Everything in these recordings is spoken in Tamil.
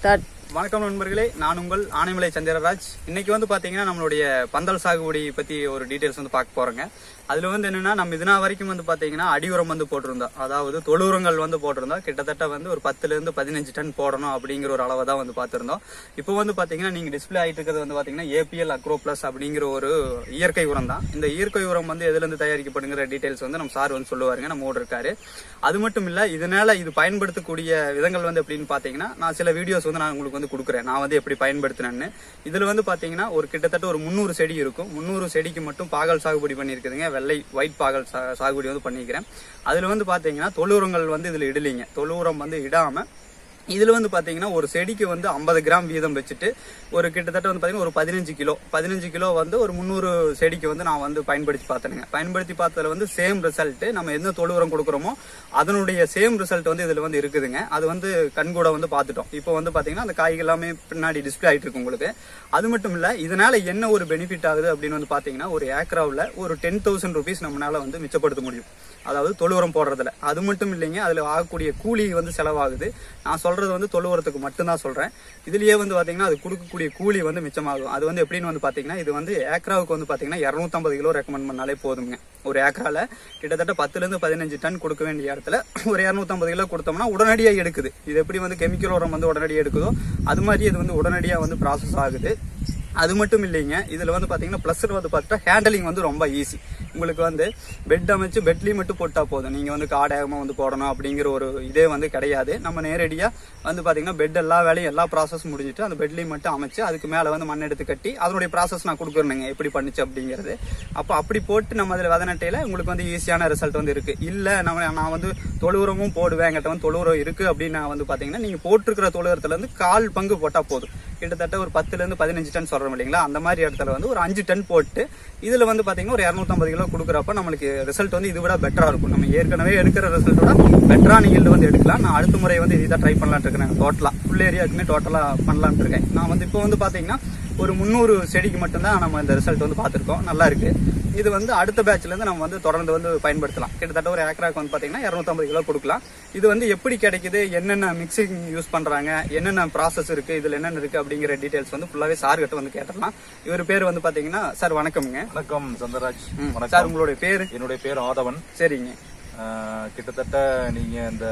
ஸ்டார்ட் வணக்கம் நண்பர்களே நான் உங்கள் ஆனைமலை சந்திரராஜ் இன்னைக்கு வந்து பாத்தீங்கன்னா நம்மளுடைய பந்தல் சாகுபடி பத்தி ஒரு டீடைல்ஸ் வந்து பார்க்க போறோங்க அதுல வந்து என்னன்னா நம்ம இதுனா வரைக்கும் வந்து பாத்தீங்கன்னா அடி உரம் வந்து போட்டிருந்தோம் அதாவது தொழு உரங்கள் வந்து போட்டிருந்தோம் கிட்டத்தட்ட வந்து ஒரு பத்துல இருந்து பதினஞ்சு டன் போடணும் அப்படிங்கிற ஒரு அளவை தான் வந்து பார்த்திருந்தோம் இப்போ வந்து பாத்தீங்கன்னா நீங்க டிஸ்பிளே ஆயிட்டு இருக்கிறது வந்து பாத்தீங்கன்னா ஏபிஎல் அக்ரோ பிளஸ் அப்படிங்கிற ஒரு இயற்கை உரம் தான் இந்த இயற்கை உரம் வந்து எதுல இருந்து தயாரிக்கப்படுங்கிற டீடைல்ஸ் வந்து நம்ம சார் வந்து சொல்லுவாருங்க நம்ம ஓடு இருக்காரு அது மட்டும் இல்ல இதனால இது பயன்படுத்தக்கூடிய விதங்கள் வந்து எப்படின்னு பாத்தீங்கன்னா நான் சில வீடியோஸ் வந்து நான் உங்களுக்கு வந்து கொடுக்குறேன் நான் வந்து எப்படி பயன்படுத்தினேன்னு இதுல வந்து பாத்தீங்கன்னா ஒரு கிட்டத்தட்ட ஒரு முந்நூறு செடி இருக்கும் முந்நூறு செடிக்கு மட்டும் பாகல் சாகுபடி பண்ணியிருக்குதுங்க வெள்ளை ஒயிட் பாகல் சா- சாகுபடி வந்து பண்ணியிருக்கிறேன் அதுல வந்து பாத்தீங்கன்னா தொழு உரங்கள் வந்து இதுல இடலிங்க தொழு உரம் வந்து இடாம இதுல வந்து பாத்தீங்கன்னா ஒரு செடிக்கு வந்து 50 கிராம் வீதம் வச்சுட்டு ஒரு கிட்டத்தட்ட வந்து பாத்தீங்கன்னா ஒரு பதினஞ்சு கிலோ பதினஞ்சு கிலோ வந்து ஒரு முந்நூறு செடிக்கு வந்து நான் வந்து பயன்படுத்தி பார்த்தேனுங்க பயன்படுத்தி பார்த்ததுல வந்து சேம் ரிசல்ட் நம்ம எந்த தொழு உரம் கொடுக்குறோமோ அதனுடைய சேம் ரிசல்ட் வந்து இதுல வந்து இருக்குதுங்க அது வந்து கண்கூட வந்து பார்த்துட்டோம் இப்போ வந்து பாத்தீங்கன்னா அந்த காய்கள் எல்லாமே பின்னாடி டிஸ்பிளே ஆயிட்டு இருக்கு உங்களுக்கு அது மட்டும் இல்ல இதனால என்ன ஒரு பெனிஃபிட் ஆகுது அப்படின்னு வந்து பாத்தீங்கன்னா ஒரு ஏக்கராவில் ஒரு டென் தௌசண்ட் ருபீஸ் நம்மளால வந்து மிச்சப்படுத்த முடியும் அதாவது தொழு உரம் போடுறதுல அது மட்டும் இல்லைங்க அதுல ஆகக்கூடிய கூலி வந்து செலவாகுது நான் சொல்றது வந்து தொழு உரத்துக்கு மட்டும்தான் சொல்றேன் இதுலயே வந்து பாத்தீங்கன்னா அது கொடுக்கக்கூடிய கூலி வந்து மிச்சமாகும் அது வந்து எப்படின்னு வந்து பாத்தீங்கன்னா இது வந்து ஏக்கராவுக்கு வந்து பாத்தீங்கன்னா 250 கிலோ ரெக்கமெண்ட் பண்ணாலே போதுங்க ஒரு ஏக்கரால கிட்டத்தட்ட பத்துல இருந்து பதினஞ்சு டன் கொடுக்க வேண்டிய இடத்துல ஒரு 250 கிலோ கொடுத்தோம்னா உடனடியா எடுக்குது இது எப்படி வந்து கெமிக்கல் உரம் வந்து உடனடியா எடுக்குதோ அது மாதிரி இது வந்து உடனடியா வந்து ப்ராசஸ் ஆகுது அது மட்டும் இல்லைங்க இதுல வந்து பாத்தீங்கன்னா பிளஸ் வந்து பார்த்துட்டா ஹேண்டலிங் வந்து ரொம்ப ஈஸி உங்களுக்கு வந்து பெட் அமைச்சு பெட்லயும் மட்டும் போட்டா போதும் நீங்க வந்து காடகமா வந்து போடணும் அப்படிங்கிற ஒரு இதே வந்து கிடையாது நம்ம நேரடியா வந்து பாத்தீங்கன்னா பெட் எல்லா வேலையும் எல்லா ப்ராசஸ் முடிஞ்சிட்டு அந்த பெட்லயும் மட்டும் அமைச்சு அதுக்கு மேல வந்து மண் எடுத்து கட்டி அதனுடைய ப்ராசஸ் நான் கொடுக்குறேனுங்க எப்படி பண்ணுச்சு அப்படிங்கிறது அப்போ அப்படி போட்டு நம்ம அதுல விதநட்டையில உங்களுக்கு வந்து ஈஸியான ரிசல்ட் வந்து இருக்கு இல்ல நம்ம நான் வந்து தொழு உரமும் போடுவேன் என்கிட்ட வந்து தொழு உரம் இருக்கு அப்படின்னு நான் வந்து பாத்தீங்கன்னா நீங்க போட்டிருக்கிற தொழு உரத்துல இருந்து கால் பங்கு போட்டா போதும் கிட்டத்தட்ட ஒரு பத்துல இருந்து பதினஞ்சு டன் சொல்றோம் இல்லைங்களா அந்த மாதிரி இடத்துல வந்து ஒரு அஞ்சு டன் போட்டு இதுல வந்து பாத்தீங்கன்னா ஒரு 250 கிலோ கொடுக்குறப்ப நம்மளுக்கு ரிசல்ட் வந்து இது விட பெட்டரா இருக்கும் நம்ம ஏற்கனவே எடுக்கிற ரிசல்ட்டோட பெட்டரான yield வந்து எடுக்கலாம் நான் அடுத்த முறை வந்து இதை ட்ரை பண்ணலாம்னு இருக்கேன் டோட்டலா ஃபுல் ஏரியாவுக்குமே டோட்டலா பண்ணலாம்னு இருக்கேன் நான் வந்து இப்போ வந்து பாத்தீங்கன்னா ஒரு முந்நூறு செடிக்கு மட்டும்தான் நம்ம இந்த ரிசல்ட் வந்து பார்த்திருக்கோம் நல்லா இருக்கு இது வந்து அடுத்த பேட்ச்ல இருந்து நம்ம வந்து தொடர்ந்து வந்து பயன்படுத்தலாம் கிட்டத்தட்ட ஒரு ஏக்கராக்கு வந்து பாத்தீங்கன்னா 250 கிலோ கொடுக்கலாம் இது வந்து எப்படி கிடைக்குது என்னென்ன மிக்சிங் யூஸ் பண்றாங்க என்னென்ன ப்ராசஸ் இருக்கு இதுல என்னென்ன இருக்கு அப்படிங்கிற டீடைல்ஸ் வந்து ஃபுல்லாவே சார் கிட்ட வந்து கேட்டலாம் இவர் பேர் வந்து பாத்தீங்கன்னா சார் வணக்கம்ங்க வணக்கம் சந்திரராஜ் ம், வணக்கம் சார் உங்களுடைய பேரு என்னுடைய பேர் ஆதவன் சரிங்க ஆஹ், கிட்டத்தட்ட நீங்க இந்த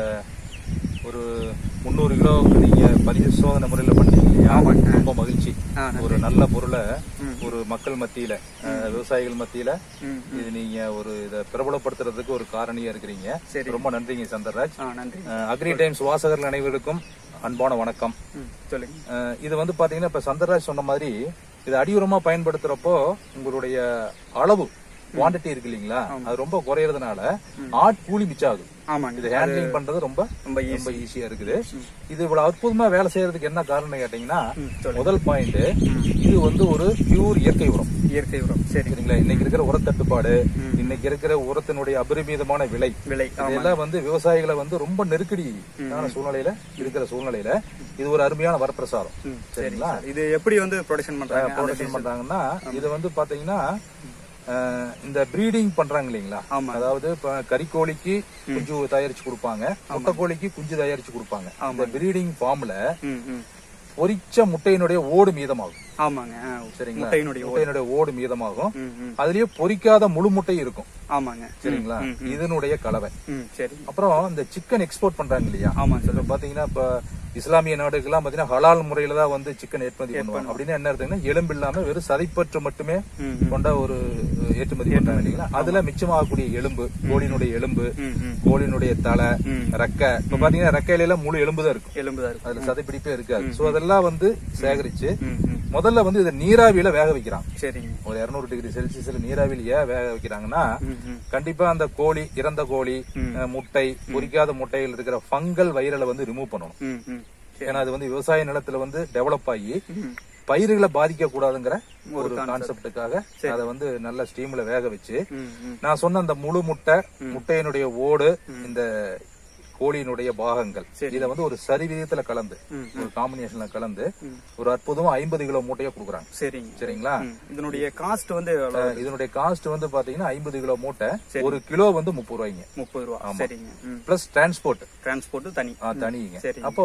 ஒரு முந்நூறு கிலோவுக்கு நீங்க பரிசோதனை முறையில பண்ணீங்க இல்லையா ஆமாங்க. ரொம்ப மகிழ்ச்சி ஆ, நன்றி. ஒரு நல்ல பொருளை ஒரு மக்கள் மத்தியில ஆஹ், விவசாயிகள் மத்தியில ம், இது நீங்க ஒரு இத பிரபலப்படுத்துறதுக்கு ஒரு காரணியா இருக்கிறீங்க சரி. ரொம்ப நன்றிங்க சந்திரராஜ் ஆ நன்றி ஆஹ், அக்ரி டைம்ஸ் வாசகர்கள் அனைவருக்கும் அன்பான வணக்கம் ம், சொல்லுங்க அஹ் இது வந்து பாத்தீங்கன்னா இப்ப சந்திரராஜ் சொன்ன மாதிரி இது அடியுரமா பயன்படுத்துறப்போ உங்களுடைய அளவு குவாண்டிட்டி இருக்கு இல்லீங்களா அது ரொம்ப குறையறதுனால ஆட் கூலி மிச்சம் ஆகுது ஆமாங்க இது ஹேண்ட்லிங் பண்றது ரொம்ப ரொம்ப easy. ரொம்ப ஈஸியா இருக்குது இது இவ்வளவு அற்புதமா வேலை செய்யறதுக்கு என்ன காரணம் கேட்டீங்கன்னா ம், சொல்லுங்க. முதல் பாயிண்ட் இது வந்து ஒரு பியூர் இயற்கை உரம் இயற்கை உரம் சரி சரிங்களா இன்னைக்கு இருக்கிற உரத்தட்டுப்பாடு இன்னைக்கு இருக்கிற உரத்தினுடைய அபரிமிதமான விலை விலை ஆமா இதெல்லாம் வந்து விவசாயிகளை வந்து ரொம்ப நெருக்கடியான சூழ்நிலையில இருக்கிற சூழ்நிலையில இது ஒரு அருமையான வரப்பிரசாதம் ம், சரி சரிங்களா சார். இது எப்படி வந்து ப்ரொடக்ஷன் பண்றாங்க அந்த ப்ரொடக்ஷன் பண்றாங்கன்னா இது வந்து பாத்தீங்கன்னா அஹ், இந்த ப்ரீடிங் பண்றாங்க இல்லைங்களா ஆமா. அதாவது இப்ப கறிக்கோழிக்கு குஞ்சு தயாரிச்சு கொடுப்பாங்க முட்டைக்கோழிக்கு குஞ்சு தயாரிச்சு கொடுப்பாங்க இந்த ப்ரீடிங் ஃபார்ம்ல ம், ம். பொரிச்ச முட்டையினுடைய ஓடு மீதமாகும் ஆமாங்க ஆ, சரிங்களா முட்டையினுடைய ஓடு. முட்டையினுடைய ஓடு மீதமாகும் ம், ம். அதுலயே பொரிக்காத முழு முட்டை இருக்கும் ஆமாங்க சரிங்களா இதனுடைய கலவை ம் சரி அப்புறம் இந்த சிக்கன் எக்ஸ்போர்ட் பண்றாங்க இல்லையா ஆமா சார் இப்ப பாத்தீங்கன்னா இப்ப இஸ்லாமிய நாடுகள்லாம் பாத்தீங்கன்னா ஹலால் முறையில தான் வந்து சிக்கன் ஏற்றுமதி பண்ணுவாங்க அப்படின்னு என்ன அர்த்தம்னா எலும்பு இல்லாம வெறும் சதைப்பற்று மட்டுமே ம், கொண்ட ஒரு ஏற்றுமதி பண்றாங்க இல்லைங்களா அதுல மிச்சமாகக்கூடிய எலும்பு கோழியினுடைய எலும்பு ம் ம் கோழியினுடைய தலை ம். ரெக்கை இப்ப பாத்தீங்கன்னா ரெக்கையில எல்லாம் முழு எலும்பு தான் இருக்கும் எலும்புதான் இருக்கும் அதுல சதைப்பிடிப்பே இருக்காது சோ அதெல்லாம் வந்து சேகரிச்சு ம் ம் முதல்ல வந்து இதை நீராவியில வேக வைக்கிறாங்க சரிங்க ஒரு 200 டிகிரி செல்சியஸ்ல நீராவியில் ஏன் வேக வைக்கிறாங்கன்னா ம் ம் கண்டிப்பா அந்த கோழி இறந்த கோழி அஹ், முட்டை பொரிக்காத முட்டையில் இருக்கிற ஃபங்கல் வைரலை வந்து ரிமூவ் பண்ணணும் ம் ம் ஏன்னா அது வந்து விவசாய நிலத்துல வந்து டெவலப் ஆகி ம். பயிர்களை பாதிக்க கூடாதுங்கிற ஒரு கான்செப்டுக்காக அதை வந்து நல்ல ஸ்டீம்ல வேக வச்சு ம் ம் நான் சொன்ன அந்த முழு முட்டை முட்டையினுடைய ஓடு இந்த கோழியினுடைய பாகங்கள் இத வந்து ஒரு சரி விதத்துல கலந்து ம், ஒரு காம்பினேஷன்ல கலந்து ஒரு அற்புதமா ஐம்பது கிலோ மூட்டையா கொடுக்குறாங்க சரிங்க சரிங்களா ம். இதனுடைய காஸ்ட் வந்து எவ்வளவு? அஹ் இதனுடைய காஸ்ட் வந்து பாத்தீங்கன்னா ஐம்பது கிலோ மூட்டை ஒரு கிலோ வந்து முப்பது ரூபாய்ங்க முப்பது ரூபா சரிங்க ம் பிளஸ் டிரான்ஸ்போர்ட் டிரான்ஸ்போர்ட் தனி தனிங்க சரிங்க. அப்போ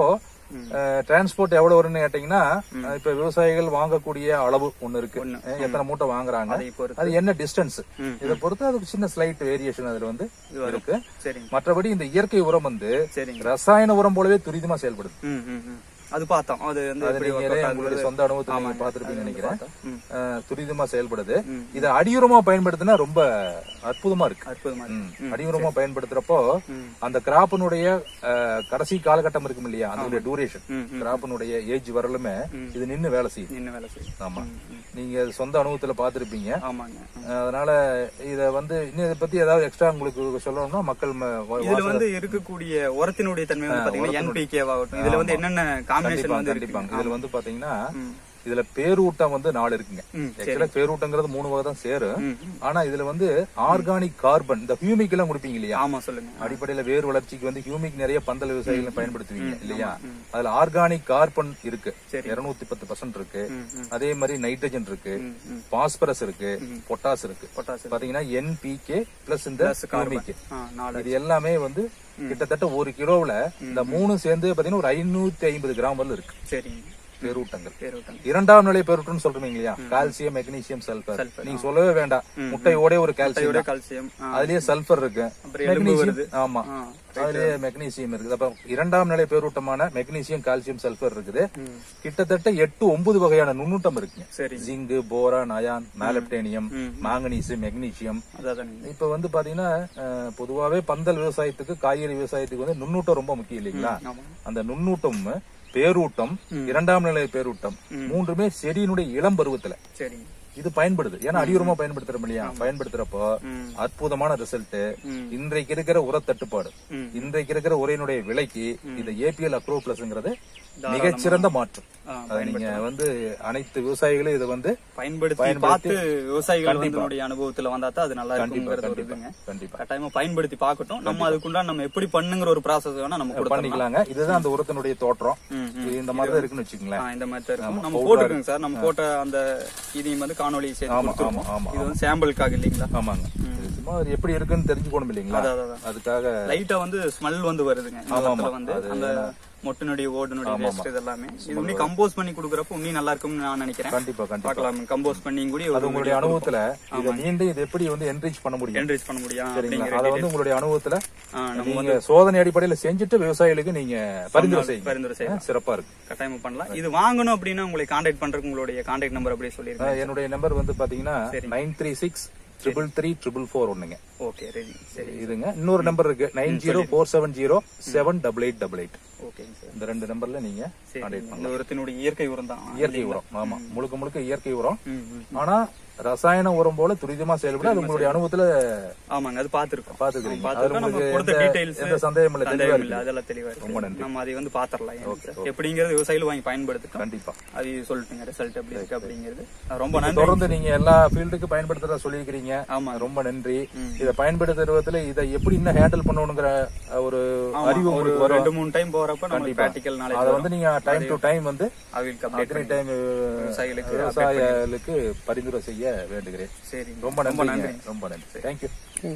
டிரான்ஸ்போர்ட் எவ்வளவு வரும்னு கேட்டீங்கன்னா அஹ், இப்ப விவசாயிகள் வாங்கக்கூடிய அளவு ஒண்ணு இருக்கு அஹ், எத்தனை மூட்டை வாங்குறாங்க அதை பொறுத்து அது என்ன டிஸ்டன்ஸ் ம். இதை பொறுத்து அது சின்ன ஸ்லைட் வேரியேஷன் அதுல வந்து இருக்கு சரிங்க மற்றபடி இந்த இயற்கை உரம் வந்து சரிங்க ரசாயன உரம் போலவே துரிதமா செயல்படுது ம் ம் ம் அது பார்த்தோம் அது வந்து அது எப்படி work நீங்களே out உங்களுடைய ஆகுது. சொந்த அனுபவத்தில் நீங்க ஆமாங்க. பார்த்திருப்பீங்கன்னு அது நினைக்கிறேன் பார்த்தோம். ம். அஹ், துரிதமா செயல்படுது ம். இதை அடியுரமா பயன்படுத்தினா ரொம்ப அற்புதமா இருக்கு அற்புதமா இருக்கு. ம். அடியுரமா பயன்படுத்துறப்போ ம். அந்த கிராப்பினுடைய கடைசி காலகட்டம் இருக்கும் இல்லையா அதனுடைய டூரேஷன் ம், ம். கிராப்பினுடைய ஏஜ் வரலுமே இது நின்னு வேலை செய்யுது என்ன வேலை செய்யும் ஆமா நீங்க சொந்த அனுபவத்துல பார்த்திருப்பீங்க ஆமாங்க அதனால இத வந்து இன்னும் இதை பத்தி ஏதாவது எக்ஸ்ட்ரா உங்களுக்கு சொல்லணும்னா மக்கள் ம- வா- இதுல வந்து இருக்கக்கூடிய உரத்தினுடைய தன்மை வந்து பாத்தீங்கன்னா என்பிகே ஆகட்டும் இதுல வந்து என்னென்ன காம்பினேஷன் கண்டிப்பா வந்து கண்டிப்பாங்க இருக்கு இதுல வந்து பாத்தீங்கன்னா ம். இதுல பேரூட்டம் வந்து நாலு இருக்குங்க ம், ஆக்சுவலா பேரூட்டங்கிறது மூணு வகை தான் சேரும் ம், ம். ஆனா இதுல வந்து ஆர்கானிக் கார்பன் இந்த ஹியூமிக் எல்லாம் கொடுப்பீங்க இல்லையா ஆமா சொல்லுங்க அடிப்படையில வேர் வளர்ச்சிக்கு வந்து ஹியூமிக் நிறைய பந்தல் விவசாயிகள் பயன்படுத்துவீங்க இல்லையா அதுல ஆர்கானிக் கார்பன் இருக்கு சரி. இருநூத்தி பத்து பர்சன்ட் இருக்கு ம், ம். அதே மாதிரி நைட்ரஜன் இருக்கு ம், ம். பாஸ்பரஸ் இருக்கு பொட்டாஸ் இருக்கு பொட்டாசியம் பாத்தீங்கன்னா என்பிகே பிளஸ் இந்த Plus carbon. ஹியூமிக் ஆ, நாலு இது எல்லாமே வந்து கிட்டத்தட்ட ஒரு கிலோவுல இந்த மூணு சேர்ந்து பாத்தீங்கன்னா ஒரு ஐநூத்தி ஐம்பது கிராம் வரல இருக்கு சரிங்க பேரூட்டங்கள் பேரோட்டம் இரண்டாம் நிலை பெருட்டுன்னு சொல்றீங்க இல்லையா கால்சியம் மெக்னீசியம் சல்பர் Sulfur, நீங்க சொல்லவே வேண்டாம் முட்டையோட ஒரு கால்சியம் தையோட கால்சியம் ஆ, அதுலயே சல்பர் இருக்கு அப்புறம் எலும்பு வருது மெக்னீசியம் ஆமா ஆ, அதுலயே மெக்னீசியம் இருக்குது அப்ப இரண்டாம் நிலை பேரூட்டமான மெக்னீசியம் கால்சியம் சல்பர் இருக்குது ம். கிட்டத்தட்ட எட்டு ஒன்பது வகையான நுண்ணூட்டம் இருக்குங்க சரி ஜிங்கு போரான் அயான் மேலப்டேனியம் ம். மாங்கனீஸ் மெக்னீசியம் அதான் இப்ப வந்து பாத்தீங்கன்னா அஹ், பொதுவாவே பந்தல் விவசாயத்துக்கு காய்கறி விவசாயத்துக்கு வந்து நுண்ணூட்டம் ரொம்ப முக்கியம் இல்லைங்களா ஆமா அந்த நுண்ணூட்டம் பேரூட்டம் இரண்டாம் நிலை பேரூட்டம் மூன்றுமே செடியினுடைய இளம் பருவத்துல சரிங்க இது பயன்படுது ஏன்னா அடியுரமா பயன்படுத்துறோம் இல்லையா பயன்படுத்துறப்போ ம். அற்புதமான ரிசல்ட் ம். இன்றைக்கு இருக்கிற உர தட்டுப்பாடு ம். இன்றைக்கு இருக்கிற உரையினுடைய விலைக்கு இந்த ஏபிஎல் அக்ரோ பிளஸ்ங்கிறது மிகச்சிறந்த மாற்றம் ஆ, அது நீங்க வந்து அனைத்து விவசாயிகளும் இதை வந்து பயன்படுத்தி பயன்படுத்தி- பார்த்து விவசாயிகள் வந்து என்னுடைய அனுபவத்துல வந்தா தான் அது நல்லா கண்டிப்பா இருக்குங்கிறது ஒரு கண்டிப்பா இதுங்க கண்டிப்பா கட்டாயமா பயன்படுத்தி பார்க்கட்டும் நம்ம அதுக்குண்டான நம்ம எப்படி பண்ணுங்கிற ஒரு ப்ராசஸ் வேணா நம்ம கொடுக்கலாம் பண்ணிக்கலாங்க இதுதான் அந்த உரத்தினுடைய தோற்றம் ம், ம். இது இந்த மாதிரி தான் இருக்குன்னு வச்சுக்கோங்களேன் ஆ, இந்த மாதிரி தான் இருக்கும் நம்ம போட்டுக்கோங்க சார் நம்ம போட்ட அந்த இதையும் வந்து காணொலி சேர்த்து ஆமா கொடுத்துருவோம் ஆமா ஆமா இது வந்து சாம்பிளுக்காக இல்லைங்களா ஆமாங்க இது சும்மா அது எப்படி இருக்குன்னு தெரிஞ்சுக்கணும் இல்லைங்களா அதான், அதான். அதுக்காக லைட்டா வந்து ஸ்மெல் வந்து வருதுங்க இந்த ஆமா, இடத்துல ஆமா. வந்து அது அந்த மொட்டினுடைய ஓடுனுடைய வேஸ்ட் இதெல்லாமே இது இன்னும் கம்போஸ் பண்ணி கொடுக்குறப்ப இன்னும் நல்லா இருக்கும்னு நான் நினைக்கிறேன் கண்டிப்பா கண்டிப்பா பார்க்கலாம் கம்போஸ் பண்ணி கூட அது ஒரு உங்களுடைய அனுபவத்துல இதை மீண்டும் இது எப்படி வந்து என்ரீச் பண்ண முடியும் என்ரேஜ் பண்ண முடியும் சரிங்களா அப்படிங்கிற அதை வந்து உங்களுடைய அனுபவத்துல ஆ, நம்ம நீங்க சோதனை அடிப்படையில செஞ்சுட்டு விவசாயிகளுக்கு நீங்க பரிந்துரை செய்யுங்க பரிந்துரை செய்யலாம் ஆ, சிறப்பா இருக்கு கட்டாயமா பண்ணலாம் இது வாங்கணும் அப்படின்னா உங்களை கான்டாக்ட் பண்றதுக்கு உங்களுடைய கான்டாக்ட் நம்பர் அப்படியே சொல்லிருக்கேன் ஆ, என்னுடைய நம்பர் வந்து பாத்தீங்கன்னா nine three six triple three triple four ஒண்ணுங்க ஓகே ரெடி சரி இதுங்க இன்னொரு நம்பர் இருக்கு nine zero four seven zero seven double eight double eight ஓகேங்க சார் இந்த ரெண்டு நம்பர்ல நீங்க சரி கான்டாக்ட் இந்த உரத்தினுடைய இயற்கை உரம் தான் இயற்கை உரம் ஆமா முழுக்க முழுக்க இயற்கை உரம் ம், ம். ஆனா ரசாயன உரம் போல துரிதமா செயல்பட அது உங்களுடைய அனுபவத்துல ஆமாங்க அது பாத்துருக்கோம் பாத்துக்கிறீங்க அதுல பாத்துருக்கோம் நம்ம உங்களுக்கு கொடுத்த எந்த- டீடைல்ஸ் எந்த சந்தேகம் இல்ல தெளிவா சந்தேகம் இருக்கு இல்ல அதெல்லாம் தெளிவா ரொம்ப இருக்கு நன்றி. நம்ம அதை வந்து பாத்திரலாம் எப்படிங்கிறது விவசாயிகள் வாங்கி பயன்படுத்திட்டோம் கண்டிப்பா அது சொல்லிட்டுங்க ரிசல்ட் எப்படி இருக்கு அப்படிங்கிறது ரொம்ப நன்றி தொடர்ந்து நீங்க எல்லா ஃபீல்டுக்கு பயன்படுத்துறதா சொல்லியிருக்கிறீங்க ஆமா ரொம்ப நன்றி ம். இத பயன்படுத்துறதுல இதை எப்படி இன்னும் ஹேண்டில் பண்ணணுங்கிற ஒரு அறிவு ஒரு உங்களுக்கு வரும் ரெண்டு மூணு டைம் போறப்ப நம்ம பிராக்டிக்கல் அதை நாலேஜ் வந்து நீங்க டைம் டு டைம் வந்து அவங்களுக்கு அப்டேட் அக்ரி டைம் விவசாயிகளுக்கு விவசாயிகளுக்கு பரிந்துரை செய்ய வேண்டுகிறேன் சரி ரொம்ப நன்றி ரொம்ப நன்றி தேங்க்யூ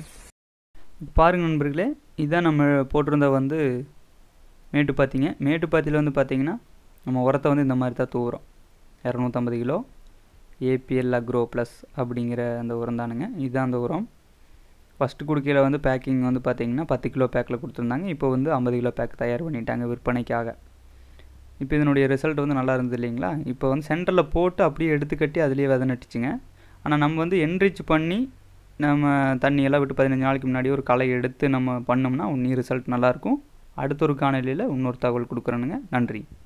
பாருங்க நண்பர்களே இதான் நம்ம போட்டிருந்த வந்து மேட்டுப்பாத்திங்க மேட்டுப்பாத்தியில் வந்து பார்த்தீங்கன்னா நம்ம உரத்தை வந்து இந்த மாதிரி தான் தூவுறோம் இரநூத்தம்பது கிலோ ஏபிஎல் அக்ரோ ப்ளஸ் அப்படிங்கிற அந்த உரம் தானுங்க இதுதான் அந்த உரம் ஃபஸ்ட்டு குடுக்கையில் வந்து பேக்கிங் வந்து பார்த்தீங்கன்னா பத்து கிலோ பேக்கில் கொடுத்துருந்தாங்க இப்போ வந்து ஐம்பது கிலோ பேக் தயார் பண்ணிட்டாங்க விற்பனைக்காக இப்போ இதனுடைய ரிசல்ட் வந்து நல்லா இருந்தது இல்லைங்களா இப்போ வந்து சென்டரில் போட்டு அப்படியே எடுத்து கட்டி அதுலேயே விதை நட்டுச்சுங்க ஆனால் நம்ம வந்து என்ரிச் பண்ணி நம்ம தண்ணியெல்லாம் விட்டு பதினஞ்சு நாளைக்கு முன்னாடி ஒரு களை எடுத்து நம்ம பண்ணோம்னா இன்னும் ரிசல்ட் நல்லாயிருக்கும் அடுத்த ஒரு காணொலியில் இன்னொரு தகவல் கொடுக்குறேனுங்க நன்றி